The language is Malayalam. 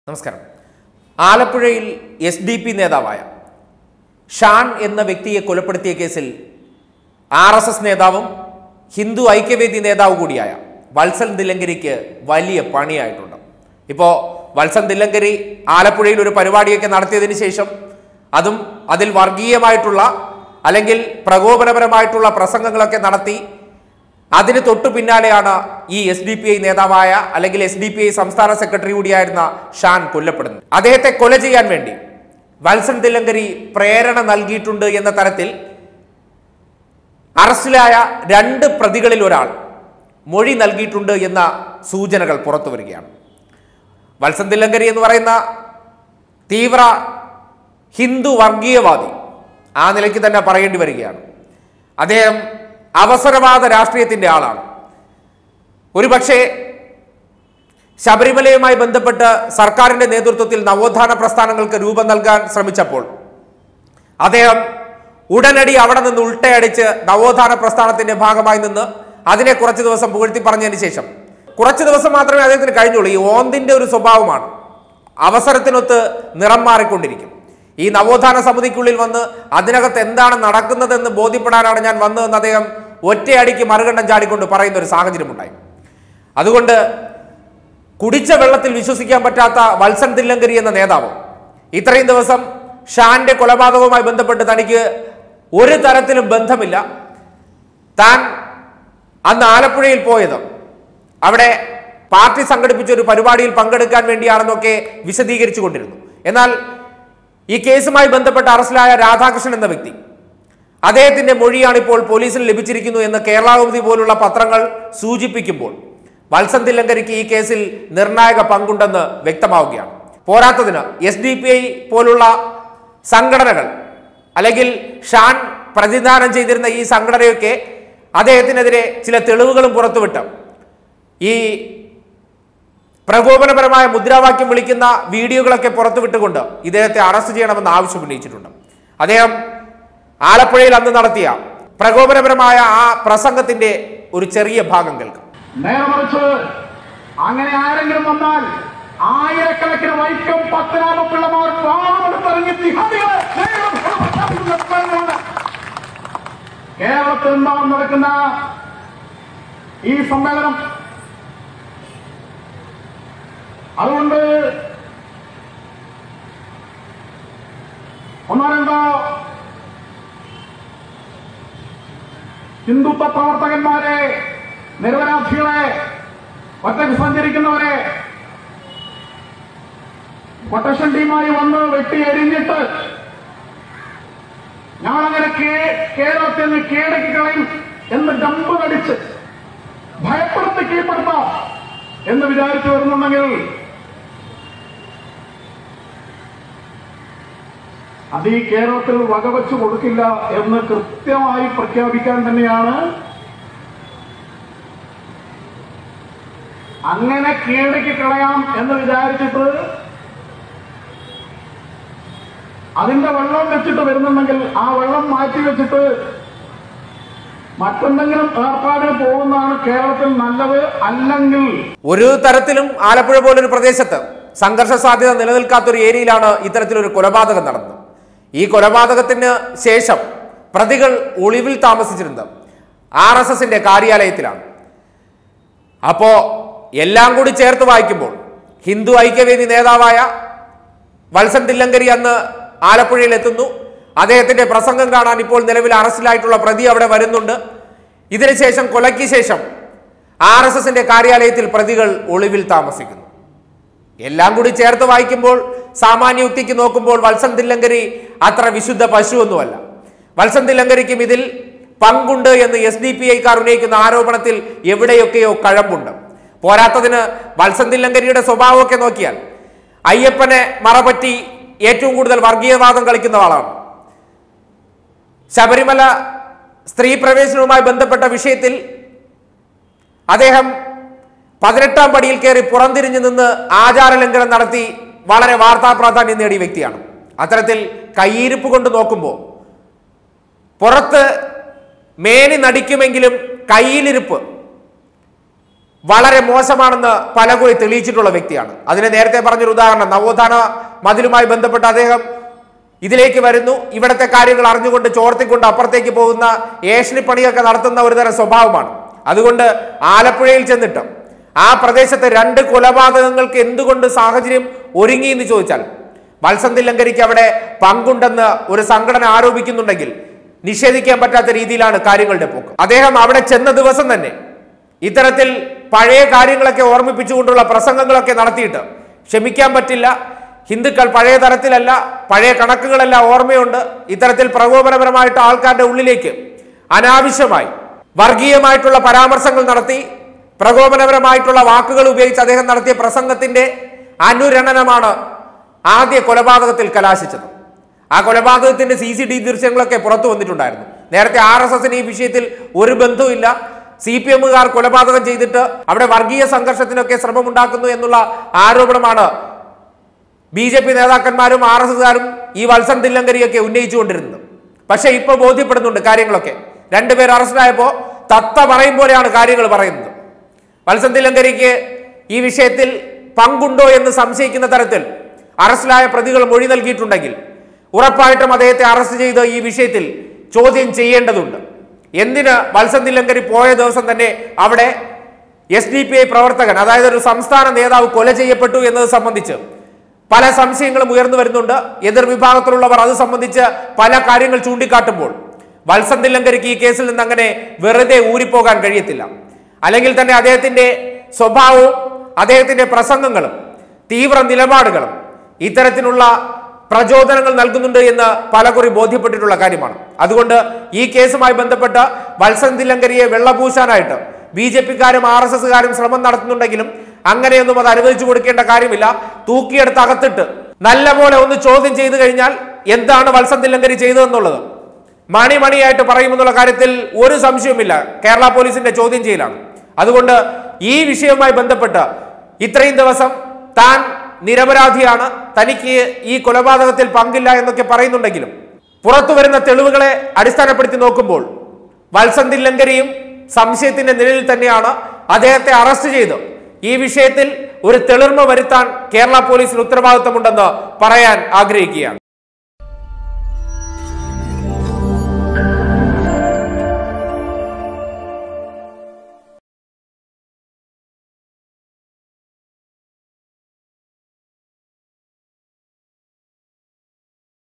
നമസ്കാരം ആലപ്പുഴയിൽ എസ് ഡി പി നേതാവായ ഷാൻ എന്ന വ്യക്തിയെ കൊലപ്പെടുത്തിയ കേസിൽ ആർ എസ് എസ് നേതാവും ഹിന്ദു ഐക്യവേദി നേതാവ് കൂടിയായ വത്സൻ തില്ലങ്കരിക്ക് വലിയ പണിയായിട്ടുണ്ട് ഇപ്പോൾ വത്സൻ തില്ലങ്കരി ആലപ്പുഴയിൽ ഒരു പരിപാടിയൊക്കെ നടത്തിയതിന് ശേഷം അതും അതിൽ വർഗീയമായിട്ടുള്ള അല്ലെങ്കിൽ പ്രകോപനപരമായിട്ടുള്ള പ്രസംഗങ്ങളൊക്കെ നടത്തി അതിന് തൊട്ടു പിന്നാലെയാണ് ഈ എസ് ഡി പി ഐ നേതാവായ അല്ലെങ്കിൽ എസ് ഡി പി ഐ സംസ്ഥാന സെക്രട്ടറി കൂടിയായിരുന്ന ഷാൻ കൊല്ലപ്പെടുന്നത് അദ്ദേഹത്തെ കൊല ചെയ്യാൻ വേണ്ടി വത്സൻ തില്ലങ്കരി പ്രേരണ നൽകിയിട്ടുണ്ട് എന്ന തരത്തിൽ അറസ്റ്റിലായ രണ്ട് പ്രതികളിൽ ഒരാൾ മൊഴി നൽകിയിട്ടുണ്ട് എന്ന സൂചനകൾ പുറത്തു വരികയാണ് വത്സൻ തില്ലങ്കരി എന്ന് പറയുന്ന തീവ്ര ഹിന്ദു വർഗീയവാദി ആ നിലയ്ക്ക് തന്നെ പറയേണ്ടി വരികയാണ് അദ്ദേഹം അവസരവാദ രാഷ്ട്രീയത്തിൻ്റെ ആളാണ് ഒരുപക്ഷെ ശബരിമലയുമായി ബന്ധപ്പെട്ട് സർക്കാരിന്റെ നേതൃത്വത്തിൽ നവോത്ഥാന പ്രസ്ഥാനങ്ങൾക്ക് രൂപം നൽകാൻ ശ്രമിച്ചപ്പോൾ അദ്ദേഹം ഉടനടി അവിടെ നിന്ന് ഉൾട്ടയടിച്ച് നവോത്ഥാന പ്രസ്ഥാനത്തിന്റെ ഭാഗമായി നിന്ന് അതിനെ കുറച്ച് ദിവസം പുകഴ്ത്തി പറഞ്ഞതിന് ശേഷം കുറച്ച് ദിവസം മാത്രമേ അദ്ദേഹത്തിന് കഴിഞ്ഞുള്ളൂ ഈ ഓന്തിന്റെ ഒരു സ്വഭാവമാണ് അവസരത്തിനൊത്ത് നിറം മാറിക്കൊണ്ടിരിക്കും ഈ നവോത്ഥാന സമിതിക്കുള്ളിൽ വന്ന് അതിനകത്ത് എന്താണ് നടക്കുന്നതെന്ന് ബോധ്യപ്പെടാനാണ് ഞാൻ വന്നതെന്ന് അദ്ദേഹം ഒറ്റയടിക്ക് മറുകണ്ഠം ചാടിക്കൊണ്ട് പറയുന്ന ഒരു സാഹചര്യമുണ്ടായി അതുകൊണ്ട് കുടിച്ച വെള്ളത്തിൽ വിശ്വസിക്കാൻ പറ്റാത്ത വത്സൻ തില്ലങ്കരി എന്ന നേതാവ് ഇത്രയും ദിവസം ഷാന്റെ കൊലപാതകവുമായി ബന്ധപ്പെട്ട് തനിക്ക് ഒരു തരത്തിലും ബന്ധമില്ല താൻ അന്ന് ആലപ്പുഴയിൽ പോയത് അവിടെ പാർട്ടി സംഘടിപ്പിച്ച ഒരു പരിപാടിയിൽ പങ്കെടുക്കാൻ വേണ്ടിയാണെന്നൊക്കെ വിശദീകരിച്ചു കൊണ്ടിരുന്നു എന്നാൽ ഈ കേസുമായി ബന്ധപ്പെട്ട് അറസ്റ്റിലായ രാധാകൃഷ്ണൻ എന്ന വ്യക്തി അദ്ദേഹത്തിന്റെ മൊഴിയാണ് ഇപ്പോൾ പോലീസിന് ലഭിച്ചിരിക്കുന്നു എന്ന് കേരളാവധി പോലുള്ള പത്രങ്ങൾ സൂചിപ്പിക്കുമ്പോൾ വത്സൻ തില്ലങ്കരിക്ക് ഈ കേസിൽ നിർണായക പങ്കുണ്ടെന്ന് വ്യക്തമാവുകയാണ് പോരാത്തതിന് എസ് ഡി പി ഐ പോലുള്ള സംഘടനകൾ അല്ലെങ്കിൽ ഷാൻ പ്രതിദാനം ചെയ്തിരുന്ന ഈ സംഘടനയൊക്കെ അദ്ദേഹത്തിനെതിരെ ചില തെളിവുകളും പുറത്തുവിട്ട് ഈ പ്രകോപനപരമായ മുദ്രാവാക്യം വിളിക്കുന്ന വീഡിയോകളൊക്കെ പുറത്തുവിട്ടുകൊണ്ട് ഇദ്ദേഹത്തെ അറസ്റ്റ് ചെയ്യണമെന്ന് ആവശ്യം ഉന്നയിച്ചിട്ടുണ്ട് അദ്ദേഹം ആലപ്പുഴയിൽ അന്ന് നടത്തിയ പ്രകോപനപരമായ ആ പ്രസംഗത്തിന്റെ ഒരു ചെറിയ ഭാഗം കേൾക്കാം നേരെ മറിച്ച് അങ്ങനെ ആരെങ്കിലും വന്നാൽ ആയിരക്കണക്കിന് വൈക്കം പത്തനാപ പിള്ളമാർ പാവമെടുത്തിറങ്ങി തിഹാദികളെ നേരിടും എന്ന് പ്രഖ്യാപിക്കുന്ന സ്ഥലങ്ങളുണ്ട്. കേരളത്തിൽ നിന്നാണ് നടക്കുന്ന ഈ സമ്മേളനം അതുകൊണ്ട് ഒന്നോ രണ്ടോ ഹിന്ദുത്വ പ്രവർത്തകന്മാരെ നിരപരാധികളെ ഒറ്റയ്ക്ക് സഞ്ചരിക്കുന്നവരെ കൊട്ടേഷൻ ടീമായി വന്ന് വെട്ടി എരിഞ്ഞിട്ട് ഞങ്ങളങ്ങനെ കേ- കേരളത്തിൽ നിന്ന് കീഴടക്കി കളയും എന്ന് ഡമ്പ് നടിച്ച് ഭയപ്പെടുത്തി കീഴ്പ്പെടുത്താം എന്ന് വിചാരിച്ചു വരുന്നുണ്ടെങ്കിൽ അത് ഈ കേരളത്തിൽ വകവെച്ചു കൊടുക്കില്ല എന്ന് കൃത്യമായി പ്രഖ്യാപിക്കാൻ തന്നെയാണ് അങ്ങനെ കീഴടക്കി കളയാം എന്ന് വിചാരിച്ചിട്ട് അതിന്റെ വെള്ളം വെച്ചിട്ട് വരുന്നുണ്ടെങ്കിൽ ആ വെള്ളം മാറ്റി വെച്ചിട്ട് മറ്റെന്തെങ്കിലും ഏർപ്പാടിന് പോകുന്നതാണ് കേരളത്തിൽ നല്ലത് അല്ലെങ്കിൽ ഒരു തരത്തിലും ആലപ്പുഴ പോലൊരു പ്രദേശത്ത് സംഘർഷ സാധ്യത നിലനിൽക്കാത്ത ഒരു ഏരിയയിലാണ് ഇത്തരത്തിലൊരു കൊലപാതകം നടന്നത് ഈ കൊലപാതകത്തിന് ശേഷം പ്രതികൾ ഒളിവിൽ താമസിച്ചിരുന്നത് ആർ എസ് എസിന്റെ കാര്യാലയത്തിലാണ് അപ്പോ എല്ലാം കൂടി ചേർത്ത് വായിക്കുമ്പോൾ ഹിന്ദു ഐക്യവേദി നേതാവായ വത്സൻ തില്ലങ്കരി അന്ന് ആലപ്പുഴയിൽ എത്തുന്നു അദ്ദേഹത്തിന്റെ പ്രസംഗം കാണാൻ ഇപ്പോൾ നിലവിൽ അറസ്റ്റിലായിട്ടുള്ള പ്രതി അവിടെ വരുന്നുണ്ട് ഇതിനുശേഷം കൊലയ്ക്ക് ശേഷം ആർ എസ് എസിന്റെ കാര്യാലയത്തിൽ പ്രതികൾ ഒളിവിൽ താമസിക്കുന്നു എല്ലാം കൂടി ചേർത്ത് വായിക്കുമ്പോൾ സാമാന്യ യുക്തിക്ക് നോക്കുമ്പോൾ വത്സൻ തില്ലങ്കരി അത്ര വിശുദ്ധ പശുവൊന്നുമല്ല വത്സൻ തില്ലങ്കരിക്കും ഇതിൽ പങ്കുണ്ട് എന്ന് എസ് ഡി പി ഐക്കാർ ഉന്നയിക്കുന്ന ആരോപണത്തിൽ എവിടെയൊക്കെയോ കഴമ്പുണ്ട് പോരാത്തതിന് വത്സൻ തില്ലങ്കരിയുടെ സ്വഭാവമൊക്കെ നോക്കിയാൽ അയ്യപ്പനെ മറപറ്റി ഏറ്റവും കൂടുതൽ വർഗീയവാദം കളിക്കുന്ന ആളാണ് ശബരിമല സ്ത്രീ പ്രവേശനവുമായി ബന്ധപ്പെട്ട വിഷയത്തിൽ അദ്ദേഹം പതിനെട്ടാം പടിയിൽ കയറി പുറംതിരിഞ്ഞു നിന്ന് ആചാരലംഘനം നടത്തി വളരെ വാർത്താ പ്രാധാന്യം നേടിയ വ്യക്തിയാണ് അത്തരത്തിൽ കയ്യിരിപ്പ് കൊണ്ട് നോക്കുമ്പോൾ പുറത്ത് മേനി നടിക്കുമെങ്കിലും കയ്യിലിരിപ്പ് വളരെ മോശമാണെന്ന് പലകുറി തെളിയിച്ചിട്ടുള്ള വ്യക്തിയാണ് അതിന് നേരത്തെ പറഞ്ഞൊരു ഉദാഹരണം നവോത്ഥാന മതിലുമായി ബന്ധപ്പെട്ട് അദ്ദേഹം ഇതിലേക്ക് വരുന്നു ഇവിടുത്തെ കാര്യങ്ങൾ അറിഞ്ഞുകൊണ്ട് ചോർത്തിക്കൊണ്ട് അപ്പുറത്തേക്ക് പോകുന്ന ഏഷണി പണിയൊക്കെ നടത്തുന്ന ഒരു തരം സ്വഭാവമാണ് അതുകൊണ്ട് ആലപ്പുഴയിൽ ചെന്നിട്ട് ആ പ്രദേശത്തെ രണ്ട് കൊലപാതകങ്ങൾക്ക് എന്തുകൊണ്ട് സാഹചര്യം ഒരുങ്ങി എന്ന് ചോദിച്ചാൽ മത്സ്യം തില്ലങ്കരിക്ക് അവിടെ പങ്കുണ്ടെന്ന് ഒരു സംഘടന ആരോപിക്കുന്നുണ്ടെങ്കിൽ നിഷേധിക്കാൻ പറ്റാത്ത രീതിയിലാണ് കാര്യങ്ങളുടെ പോക്ക് അദ്ദേഹം അവിടെ ചെന്ന ദിവസം തന്നെ ഇത്തരത്തിൽ പഴയ കാര്യങ്ങളൊക്കെ ഓർമ്മിപ്പിച്ചുകൊണ്ടുള്ള പ്രസംഗങ്ങളൊക്കെ നടത്തിയിട്ട് ക്ഷമിക്കാൻ പറ്റില്ല ഹിന്ദുക്കൾ പഴയ തരത്തിലല്ല പഴയ കണക്കുകളല്ല ഓർമ്മയുണ്ട് ഇത്തരത്തിൽ പ്രകോപനപരമായിട്ട് ആൾക്കാരുടെ ഉള്ളിലേക്ക് അനാവശ്യമായി വർഗീയമായിട്ടുള്ള പരാമർശങ്ങൾ നടത്തി പ്രകോപനപരമായിട്ടുള്ള വാക്കുകൾ ഉപയോഗിച്ച് അദ്ദേഹം നടത്തിയ പ്രസംഗത്തിന്റെ അനുരണനമാണ് ആദ്യ കൊലപാതകത്തിൽ കലാശിച്ചത് ആ കൊലപാതകത്തിന്റെ സി സി ടി ദൃശ്യങ്ങളൊക്കെ പുറത്തു വന്നിട്ടുണ്ടായിരുന്നു നേരത്തെ ആർ എസ് എസിന് ഈ വിഷയത്തിൽ ഒരു ബന്ധവുമില്ല സി പി എമ്മുകാർ കൊലപാതകം ചെയ്തിട്ട് അവിടെ വർഗീയ സംഘർഷത്തിനൊക്കെ ശ്രമമുണ്ടാക്കുന്നു എന്നുള്ള ആരോപണമാണ് ബി ജെ പി നേതാക്കന്മാരും ആർ എസ് എസുകാരും ഈ വത്സൻ തില്ലങ്കരിയൊക്കെ ഉന്നയിച്ചുകൊണ്ടിരുന്നത് പക്ഷേ ഇപ്പോൾ ബോധ്യപ്പെടുന്നുണ്ട് കാര്യങ്ങളൊക്കെ രണ്ടുപേർ അറസ്റ്റിലായപ്പോൾ തത്ത പറയും പോലെയാണ് കാര്യങ്ങൾ പറയുന്നത് വത്സൻ തില്ലങ്കരിക്ക് ഈ വിഷയത്തിൽ പങ്കുണ്ടോ എന്ന് സംശയിക്കുന്ന തരത്തിൽ അറസ്റ്റിലായ പ്രതികൾ മൊഴി നൽകിയിട്ടുണ്ടെങ്കിൽ ഉറപ്പായിട്ടും അദ്ദേഹത്തെ അറസ്റ്റ് ചെയ്ത് ഈ വിഷയത്തിൽ ചോദ്യം ചെയ്യേണ്ടതുണ്ട് എന്തിന് വത്സൻ തില്ലങ്കരി പോയ ദിവസം തന്നെ അവിടെ എസ് ഡി പി ഐ പ്രവർത്തകൻ അതായത് ഒരു സംസ്ഥാന നേതാവ് കൊല ചെയ്യപ്പെട്ടു എന്നത് സംബന്ധിച്ച് പല സംശയങ്ങളും ഉയർന്നു വരുന്നുണ്ട് എതിർ വിഭാഗത്തിലുള്ളവർ അത് സംബന്ധിച്ച് പല കാര്യങ്ങൾ ചൂണ്ടിക്കാട്ടുമ്പോൾ വത്സൻ തില്ലങ്കരിക്ക് ഈ കേസിൽ നിന്ന് അങ്ങനെ വെറുതെ ഊരിപ്പോകാൻ കഴിയത്തില്ല അല്ലെങ്കിൽ തന്നെ അദ്ദേഹത്തിന്റെ സ്വഭാവവും അദ്ദേഹത്തിന്റെ പ്രസംഗങ്ങളും തീവ്ര നിലപാടുകളും ഇത്തരത്തിലുള്ള പ്രചോദനങ്ങൾ നൽകുന്നുണ്ട് എന്ന് പലകുറി ബോധ്യപ്പെട്ടിട്ടുള്ള കാര്യമാണ് അതുകൊണ്ട് ഈ കേസുമായി ബന്ധപ്പെട്ട് വത്സൻ തില്ലങ്കരിയെ വെള്ളപൂശാനായിട്ട് ബി ജെ പിക്കാരും ആർ എസ് എസുകാരും ശ്രമം നടത്തുന്നുണ്ടെങ്കിലും അങ്ങനെയൊന്നും അത് അനുവദിച്ചു കൊടുക്കേണ്ട കാര്യമില്ല തൂക്കിയെടുത്ത് അകത്തിട്ട് നല്ലപോലെ ഒന്ന് ചോദ്യം ചെയ്തു കഴിഞ്ഞാൽ എന്താണ് വത്സൻ തില്ലങ്കരി ചെയ്തതെന്നുള്ളത് മണി മണിയായിട്ട് പറയുമെന്നുള്ള കാര്യത്തിൽ ഒരു സംശയവുമില്ല കേരള പോലീസിന്റെ ചോദ്യം ചെയ്യലാണ് അതുകൊണ്ട് ഈ വിഷയവുമായി ബന്ധപ്പെട്ട് ഇത്രയും ദിവസം താൻ നിരപരാധിയാണ് തനിക്ക് ഈ കൊലപാതകത്തിൽ പങ്കില്ല എന്നൊക്കെ പറയുന്നുണ്ടെങ്കിലും പുറത്തു വരുന്ന തെളിവുകളെ അടിസ്ഥാനപ്പെടുത്തി നോക്കുമ്പോൾ വത്സൻ തില്ലങ്കരിയും സംശയത്തിന്റെ നിഴലിൽ തന്നെയാണ് അദ്ദേഹത്തെ അറസ്റ്റ് ചെയ്ത് ഈ വിഷയത്തിൽ ഒരു തെളിർമ വരുത്താൻ കേരള പോലീസിന് ഉത്തരവാദിത്തമുണ്ടെന്ന് പറയാൻ ആഗ്രഹിക്കുകയാണ്